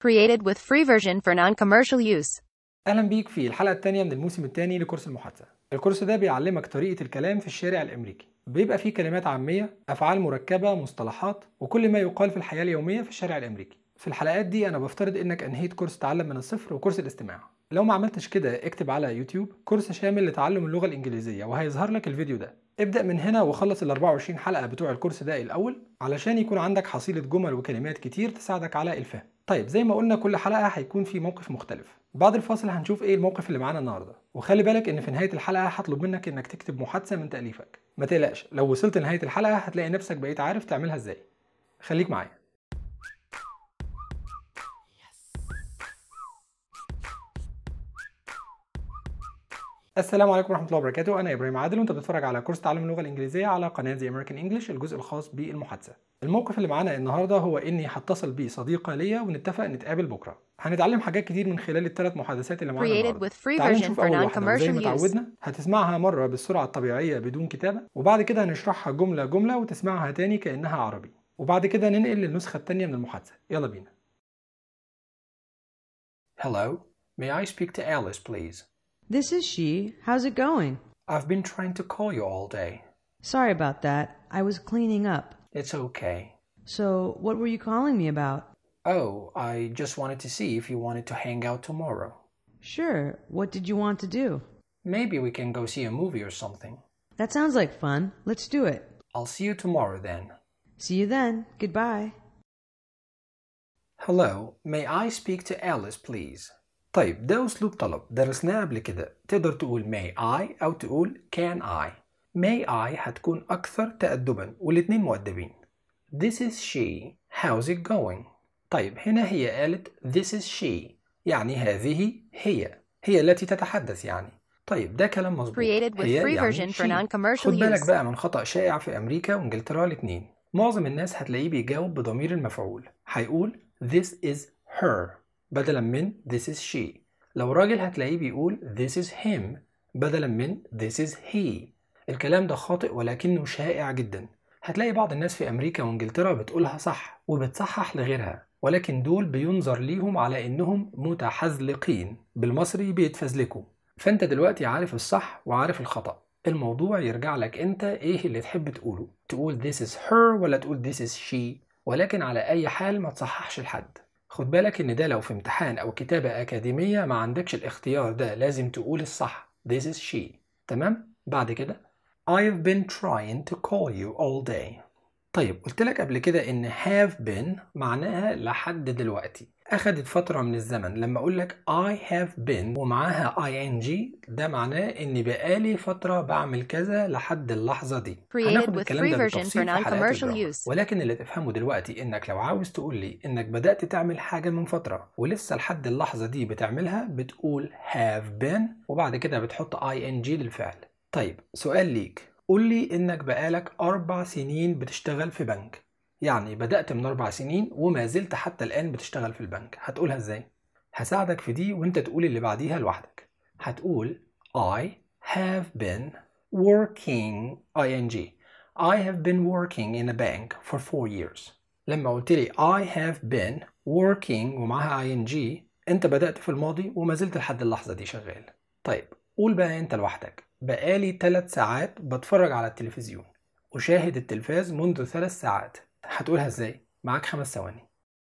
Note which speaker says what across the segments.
Speaker 1: Created with free version for non-commercial use.
Speaker 2: اهلا بيك في الحلقه الثانيه من الموسم الثاني لكورس المحادثه الكورس ده بيعلمك طريقه الكلام في الشارع الامريكي بيبقى فيه كلمات عاميه افعال مركبه مصطلحات وكل ما يقال في الحياه اليوميه في الشارع الامريكي في الحلقات دي انا بفترض انك انهيت كورس تعلم من الصفر وكورس الاستماع لو ما عملتش كده اكتب على يوتيوب كورس شامل لتعلم اللغه الانجليزيه وهيظهر لك الفيديو ده ابدا من هنا وخلص ال 24 حلقه بتوع الكورس ده الاول علشان يكون عندك حصيله جمل وكلمات كتير تساعدك على الفهم طيب زي ما قلنا كل حلقه هيكون في موقف مختلف بعد الفاصل هنشوف ايه الموقف اللي معانا النهارده وخلي بالك ان في نهايه الحلقه هطلب منك انك تكتب محادثه من تاليفك ما تقلقش لو وصلت لنهايه الحلقه هتلاقي نفسك بقيت عارف تعملها ازاي خليك معايا السلام عليكم ورحمه الله وبركاته انا ابراهيم عادل وانت بتتفرج على كورس تعلم اللغه الانجليزيه على قناه زي امريكان انجلش الجزء الخاص بالمحادثه الموقف اللي معانا النهارده هو اني هتصل بصديقه ليا ونتفق نتقابل بكره هنتعلم حاجات كتير من خلال الثلاث محادثات اللي معانا
Speaker 1: Created
Speaker 2: النهارده
Speaker 1: with free
Speaker 2: تعالوا
Speaker 1: version
Speaker 2: نشوف
Speaker 1: for
Speaker 2: اول واحده وزي
Speaker 1: non-commercial
Speaker 2: ما
Speaker 1: use.
Speaker 2: تعودنا هتسمعها مره بالسرعه الطبيعيه بدون كتابه وبعد كده هنشرحها جمله جمله وتسمعها تاني كانها عربي وبعد كده ننقل للنسخه الثانيه من المحادثه يلا بينا
Speaker 3: Hello, may I speak to Alice, please?
Speaker 4: This is she. How's it going?
Speaker 3: I've been trying to call you all day.
Speaker 4: Sorry about that. I was cleaning up.
Speaker 3: It's okay.
Speaker 4: So, what were you calling me about?
Speaker 3: Oh, I just wanted to see if you wanted to hang out tomorrow.
Speaker 4: Sure. What did you want to do?
Speaker 3: Maybe we can go see a movie or something.
Speaker 4: That sounds like fun. Let's do it.
Speaker 3: I'll see you tomorrow then.
Speaker 4: See you then. Goodbye.
Speaker 3: Hello, may I speak to Alice, please?
Speaker 2: طيب ده اسلوب طلب درسناه قبل كده تقدر تقول may I او تقول can I may I هتكون اكثر تأدبا والاتنين مؤدبين
Speaker 3: This is she. How's it going?
Speaker 2: طيب هنا هي قالت this is she يعني هذه هي هي التي تتحدث يعني طيب ده كلام مظبوط
Speaker 1: Created with
Speaker 2: هي
Speaker 1: free
Speaker 2: يعني
Speaker 1: version for
Speaker 2: she.
Speaker 1: non-commercial
Speaker 2: خد بالك
Speaker 1: use.
Speaker 2: بقى من خطأ شائع في أمريكا وإنجلترا الاتنين معظم الناس هتلاقيه بيجاوب بضمير المفعول هيقول this is her بدلا من this is she لو راجل هتلاقيه بيقول this is him بدلا من this is he الكلام ده خاطئ ولكنه شائع جدا هتلاقي بعض الناس في أمريكا وإنجلترا بتقولها صح وبتصحح لغيرها ولكن دول بينظر ليهم على إنهم متحزلقين بالمصري بيتفزلكوا فأنت دلوقتي عارف الصح وعارف الخطأ الموضوع يرجع لك أنت إيه اللي تحب تقوله تقول this is her ولا تقول this is she ولكن على أي حال ما تصححش لحد خد بالك إن ده لو في امتحان أو كتابة أكاديمية ما عندكش الاختيار ده لازم تقول الصح this is she تمام بعد كده I've been trying to call you all day طيب قلت لك قبل كده ان have been معناها لحد دلوقتي اخدت فترة من الزمن لما اقول لك I have been ومعاها ing ده معناه اني بقالي فترة بعمل كذا لحد اللحظة دي
Speaker 1: Created
Speaker 2: هناخد
Speaker 1: with
Speaker 2: الكلام
Speaker 1: free
Speaker 2: ده
Speaker 1: version
Speaker 2: بالتفصيل
Speaker 1: for
Speaker 2: في حلقات
Speaker 1: non-commercial
Speaker 2: الجرامر.
Speaker 1: use.
Speaker 2: ولكن اللي تفهمه دلوقتي انك لو عاوز تقول لي انك بدأت تعمل حاجة من فترة ولسه لحد اللحظة دي بتعملها بتقول have been وبعد كده بتحط ing للفعل طيب سؤال ليك قول لي انك بقالك اربع سنين بتشتغل في بنك يعني بدأت من اربع سنين وما زلت حتى الآن بتشتغل في البنك هتقولها ازاي؟ هساعدك في دي وانت تقول اللي بعديها لوحدك هتقول I have been working ing I have been working in a bank for four years لما قلت لي I have been working ومعاها ing انت بدأت في الماضي وما زلت لحد اللحظة دي شغال طيب قول بقى انت لوحدك بقالي ثلاث ساعات بتفرج على التلفزيون أشاهد التلفاز منذ ثلاث ساعات هتقولها ازاي؟ معاك خمس ثواني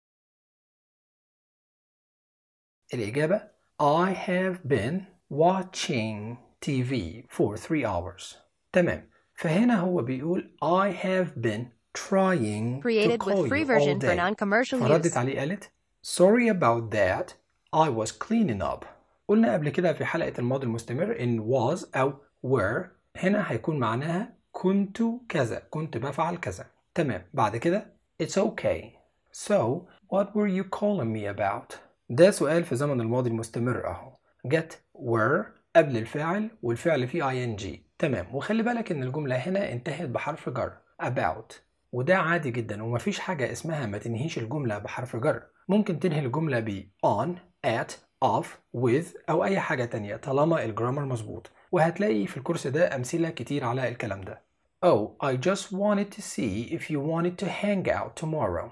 Speaker 2: الإجابة I have been watching TV for three hours تمام فهنا هو بيقول I have been trying to
Speaker 1: Created
Speaker 2: call
Speaker 1: with free
Speaker 2: you all
Speaker 1: version for
Speaker 2: day
Speaker 1: non-commercial
Speaker 2: فردت
Speaker 1: use.
Speaker 2: عليه قالت Sorry about that I was cleaning up قلنا قبل كده في حلقة الماضي المستمر إن was أو were هنا هيكون معناها كنت كذا كنت بفعل كذا تمام بعد كده It's okay So what were you calling me about ده سؤال في زمن الماضي المستمر أهو get were قبل الفاعل والفعل فيه ing تمام وخلي بالك إن الجملة هنا انتهت بحرف جر about وده عادي جدا ومفيش حاجة اسمها ما تنهيش الجملة بحرف جر ممكن تنهي الجملة ب on at off with أو أي حاجة تانية طالما الجرامر مظبوط وهتلاقي في الكورس ده أمثلة كتير على الكلام ده Oh, I just wanted to see if you wanted to hang out tomorrow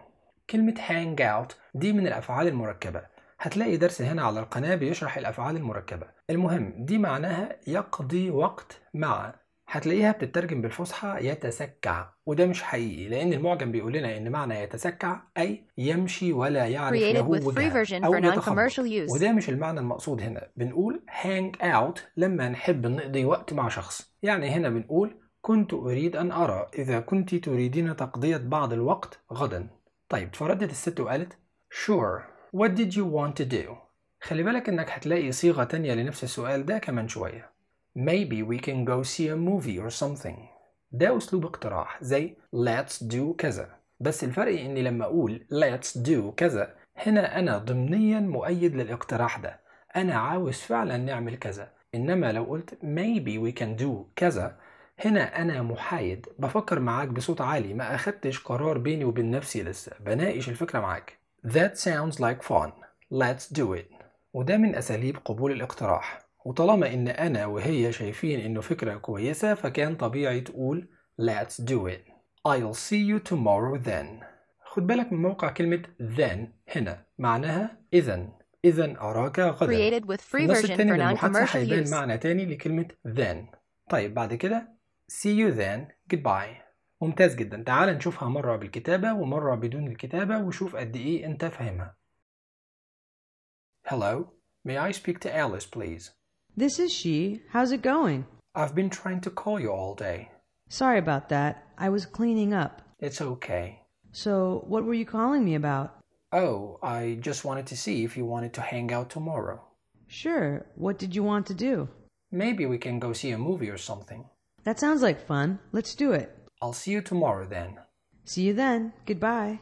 Speaker 2: كلمة hang out دي من الأفعال المركبة هتلاقي درس هنا على القناة بيشرح الأفعال المركبة المهم دي معناها يقضي وقت مع هتلاقيها بتترجم بالفصحى يتسكع وده مش حقيقي لأن المعجم بيقول لنا إن معنى يتسكع أي يمشي ولا يعرف
Speaker 1: Created
Speaker 2: له
Speaker 1: with free
Speaker 2: وجهة
Speaker 1: version
Speaker 2: أو
Speaker 1: for
Speaker 2: يتخبط
Speaker 1: non-commercial use.
Speaker 2: وده مش المعنى المقصود هنا بنقول hang out لما نحب نقضي وقت مع شخص يعني هنا بنقول كنت أريد أن أرى إذا كنت تريدين تقضية بعض الوقت غدا طيب فردت الست وقالت Sure What did you want to do خلي بالك إنك هتلاقي صيغة تانية لنفس السؤال ده كمان شوية Maybe we can go see a movie or something ده أسلوب اقتراح زي let's do كذا بس الفرق إني لما أقول let's do كذا هنا أنا ضمنيا مؤيد للاقتراح ده أنا عاوز فعلا نعمل كذا إنما لو قلت maybe we can do كذا هنا أنا محايد بفكر معاك بصوت عالي ما أخدتش قرار بيني وبين نفسي لسه بناقش الفكرة معاك That sounds like fun Let's do it وده من أساليب قبول الاقتراح وطالما إن أنا وهي شايفين إنه فكرة كويسة فكان طبيعي تقول Let's do it I'll see you tomorrow then خد بالك من موقع كلمة then هنا معناها إذا إذا أراك غدا
Speaker 1: Created with free
Speaker 2: النص
Speaker 1: version
Speaker 2: التاني
Speaker 1: for
Speaker 2: من المحادثة
Speaker 1: non-commercial
Speaker 2: هيبان
Speaker 1: use.
Speaker 2: معنى تاني لكلمة then طيب بعد كده see you then goodbye ممتاز جدا تعال نشوفها مرة بالكتابة ومرة بدون الكتابة وشوف قد إيه أنت فاهمها Hello, may I speak to Alice please?
Speaker 4: This is she. How's it going?
Speaker 2: I've been trying to call you all day.
Speaker 4: Sorry about that. I was cleaning up.
Speaker 2: It's okay.
Speaker 4: So, what were you calling me about?
Speaker 3: Oh, I just wanted to see if you wanted to hang out tomorrow.
Speaker 4: Sure. What did you want to do?
Speaker 3: Maybe we can go see a movie or something.
Speaker 4: That sounds like fun. Let's do it.
Speaker 3: I'll see you tomorrow then.
Speaker 4: See you then. Goodbye.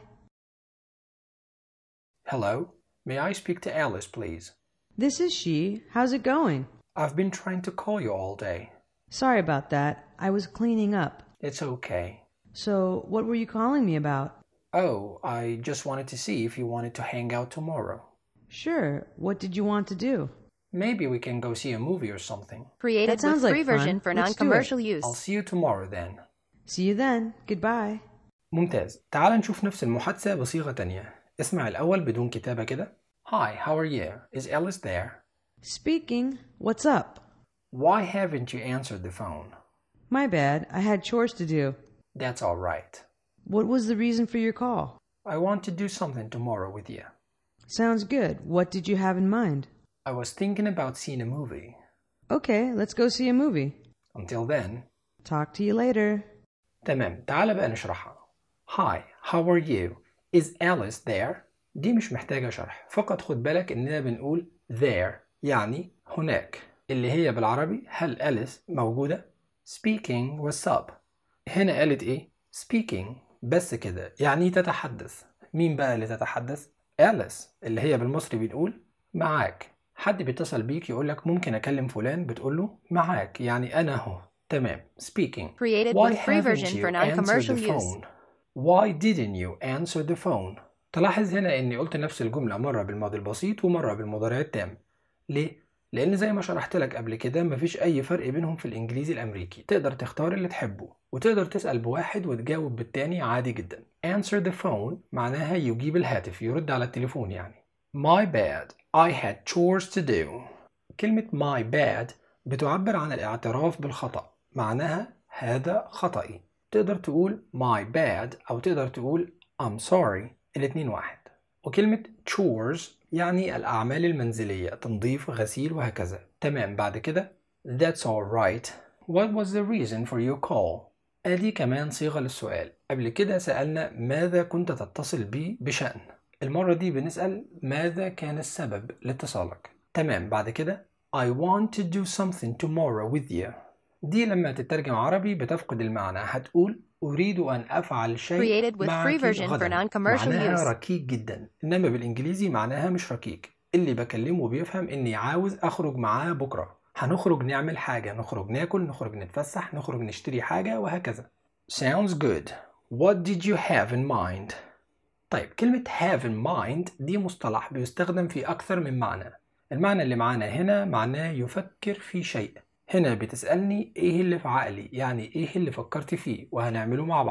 Speaker 3: Hello, may I speak to Alice, please?
Speaker 4: This is she. How's it going?
Speaker 3: I've been trying to call you all day.
Speaker 4: Sorry about that. I was cleaning up.
Speaker 3: It's okay.
Speaker 4: So, what were you calling me about?
Speaker 3: Oh, I just wanted to see if you wanted to hang out tomorrow.
Speaker 4: Sure. What did you want to do?
Speaker 3: Maybe we can go see a movie or something.
Speaker 1: Created
Speaker 4: That sounds
Speaker 1: with
Speaker 4: like
Speaker 1: free
Speaker 4: fun.
Speaker 1: version for
Speaker 4: Let's do it.
Speaker 1: non-commercial use.
Speaker 3: I'll see you tomorrow then.
Speaker 4: See you then. Goodbye.
Speaker 2: ممتاز تعال نشوف نفس المحادثة بصيغة تانية اسمع الأول بدون كتابة كده
Speaker 3: Hi, how are you? Is Alice there?
Speaker 4: Speaking. What's up?
Speaker 3: Why haven't you answered the phone?
Speaker 4: My bad. I had chores to do.
Speaker 3: That's all right.
Speaker 4: What was the reason for your call?
Speaker 3: I want to do something tomorrow with you.
Speaker 4: Sounds good. What did you have in mind?
Speaker 3: I was thinking about seeing a movie.
Speaker 4: Okay, let's go see a movie.
Speaker 3: Until then,
Speaker 4: Talk to you later.
Speaker 2: تمام تعال بقى نشرحها
Speaker 3: hi, how are you? Is Alice there?
Speaker 2: دي مش محتاجة شرح فقط خد بالك إننا بنقول there يعني هناك اللي هي بالعربي هل أليس موجودة؟ speaking what's up هنا قالت إيه؟ speaking بس كده يعني تتحدث مين بقى اللي تتحدث؟ أليس اللي هي بالمصري بنقول معاك حد بيتصل بيك يقولك ممكن أكلم فلان بتقوله معاك يعني أنا هو تمام speaking
Speaker 1: Created
Speaker 2: Why
Speaker 1: with free
Speaker 2: haven't
Speaker 1: version
Speaker 2: you
Speaker 1: for
Speaker 2: answered
Speaker 1: non-commercial
Speaker 2: the
Speaker 1: use.
Speaker 2: phone? Why didn't you answer the phone? تلاحظ هنا إني قلت نفس الجملة مرة بالماضي البسيط ومرة بالمضارع التام. ليه؟ لأن زي ما شرحت لك قبل كده مفيش أي فرق بينهم في الإنجليزي الأمريكي، تقدر تختار اللي تحبه، وتقدر تسأل بواحد وتجاوب بالتاني عادي جدا. Answer the phone معناها يجيب الهاتف، يرد على التليفون يعني. My bad, I had chores to do. كلمة my bad بتعبر عن الاعتراف بالخطأ، معناها هذا خطأي. تقدر تقول my bad أو تقدر تقول I'm sorry الاتنين واحد وكلمة chores يعني الأعمال المنزلية تنظيف غسيل وهكذا تمام بعد كده That's alright What was the reason for your call أدي كمان صيغة للسؤال قبل كده سألنا ماذا كنت تتصل بي بشأن المرة دي بنسأل ماذا كان السبب لاتصالك تمام بعد كده I want to do something tomorrow with you دي لما تترجم عربي بتفقد المعنى هتقول أريد أن أفعل شيء
Speaker 1: Created with
Speaker 2: معك
Speaker 1: free version for
Speaker 2: غدا
Speaker 1: non-commercial
Speaker 2: معناها
Speaker 1: use.
Speaker 2: ركيك جدا إنما بالإنجليزي معناها مش ركيك اللي بكلمه بيفهم إني عاوز أخرج معاه بكرة هنخرج نعمل حاجة نخرج ناكل نخرج نتفسح نخرج نشتري حاجة وهكذا Sounds good What did you have in mind طيب كلمة have in mind دي مصطلح بيستخدم في أكثر من معنى المعنى اللي معانا هنا معناه يفكر في شيء هنا بتسألني إيه اللي في عقلي يعني إيه اللي فكرت فيه وهنعمله مع بعض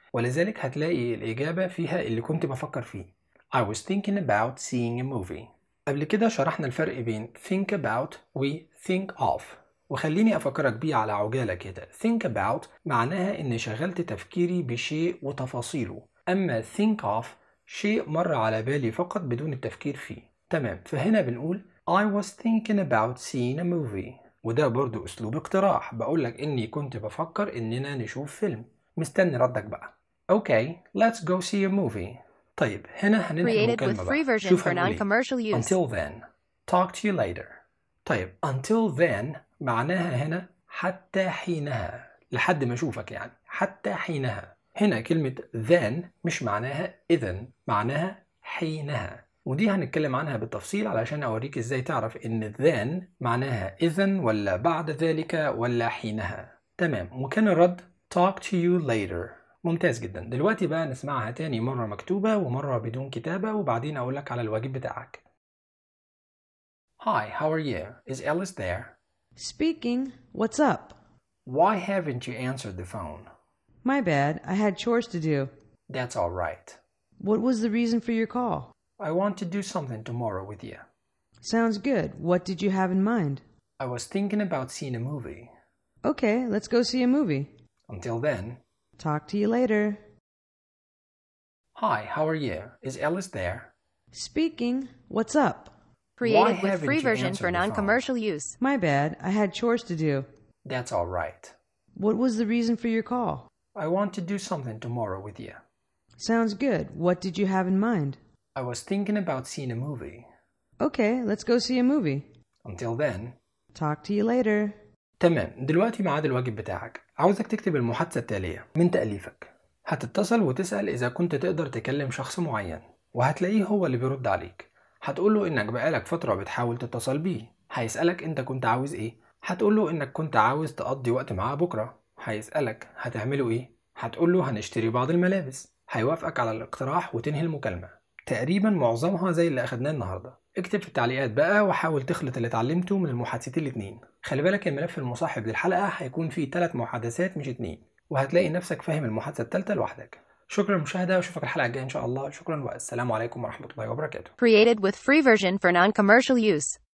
Speaker 2: ولذلك هتلاقي الإجابة فيها اللي كنت بفكر فيه I was thinking about seeing a movie قبل كده شرحنا الفرق بين think about و think of وخليني أفكرك بيه على عجالة كده think about معناها إني شغلت تفكيري بشيء وتفاصيله أما think of شيء مر على بالي فقط بدون التفكير فيه تمام فهنا بنقول I was thinking about seeing a movie وده برضو أسلوب اقتراح بقولك إني كنت بفكر إننا نشوف فيلم مستني ردك بقى Okay, let's go see a movie طيب هنا هننهي
Speaker 1: Created with
Speaker 2: المكالمة
Speaker 1: free
Speaker 2: بقى
Speaker 1: version
Speaker 2: شوف
Speaker 1: for
Speaker 2: هنقول إيه.
Speaker 1: non-commercial use.
Speaker 2: Until then talk to you later طيب until then معناها هنا حتى حينها لحد ما اشوفك يعني حتى حينها هنا كلمة then مش معناها إذن معناها حينها ودي هنتكلم عنها بالتفصيل علشان أوريك إزاي تعرف إن then معناها إذن ولا بعد ذلك ولا حينها تمام وكان الرد talk to you later ممتاز جدا دلوقتي بقى نسمعها تاني مرة مكتوبة ومرة بدون كتابة وبعدين أقولك على الواجب بتاعك Hi, how are you? Is Alice there?
Speaker 4: Speaking. What's up?
Speaker 2: Why haven't you answered the phone?
Speaker 4: My bad. I had chores to do.
Speaker 2: That's all right.
Speaker 4: What was the reason for your call?
Speaker 2: I want to do something tomorrow with you.
Speaker 4: Sounds good. What did you have in mind?
Speaker 2: I was thinking about seeing a movie.
Speaker 4: Okay, let's go see a movie.
Speaker 2: Until then,
Speaker 4: Talk to you later.
Speaker 2: hi, how are you? Is Alice there?
Speaker 4: Speaking. What's up?
Speaker 1: Created with
Speaker 2: haven't
Speaker 1: free
Speaker 2: you
Speaker 1: version
Speaker 2: answered
Speaker 1: for
Speaker 2: the phone?
Speaker 1: non-commercial use.
Speaker 4: My bad. I had chores to do.
Speaker 2: That's all right.
Speaker 4: What was the reason for your call?
Speaker 2: I want to do something tomorrow with you.
Speaker 4: Sounds good. What did you have in mind?
Speaker 2: I was thinking about seeing a movie.
Speaker 4: Okay, let's go see a movie.
Speaker 2: Until then,
Speaker 4: Talk to you later.
Speaker 2: تمام دلوقتي ميعاد الواجب بتاعك عاوزك تكتب المحادثة التالية من تأليفك هتتصل وتسأل إذا كنت تقدر تكلم شخص معين وهتلاقيه هو اللي بيرد عليك هتقوله إنك بقالك فترة بتحاول تتصل بيه هيسألك أنت كنت عاوز إيه هتقوله إنك كنت عاوز تقضي وقت معاه بكرة هيسألك هتعملوا إيه هتقوله هنشتري بعض الملابس هيوافقك على الاقتراح وتنهي المكالمة تقريبا معظمها زي اللي أخدناه النهاردة اكتب في التعليقات بقى وحاول تخلط اللي اتعلمته من المحادثتين الاتنين خلي بالك الملف المصاحب للحلقة هيكون فيه ثلاث محادثات مش اتنين وهتلاقي نفسك فاهم المحادثة التالتة لوحدك شكرا للمشاهدة واشوفك الحلقة الجاية إن شاء الله شكرا والسلام عليكم ورحمة الله وبركاته
Speaker 1: Created with free version for non-commercial use.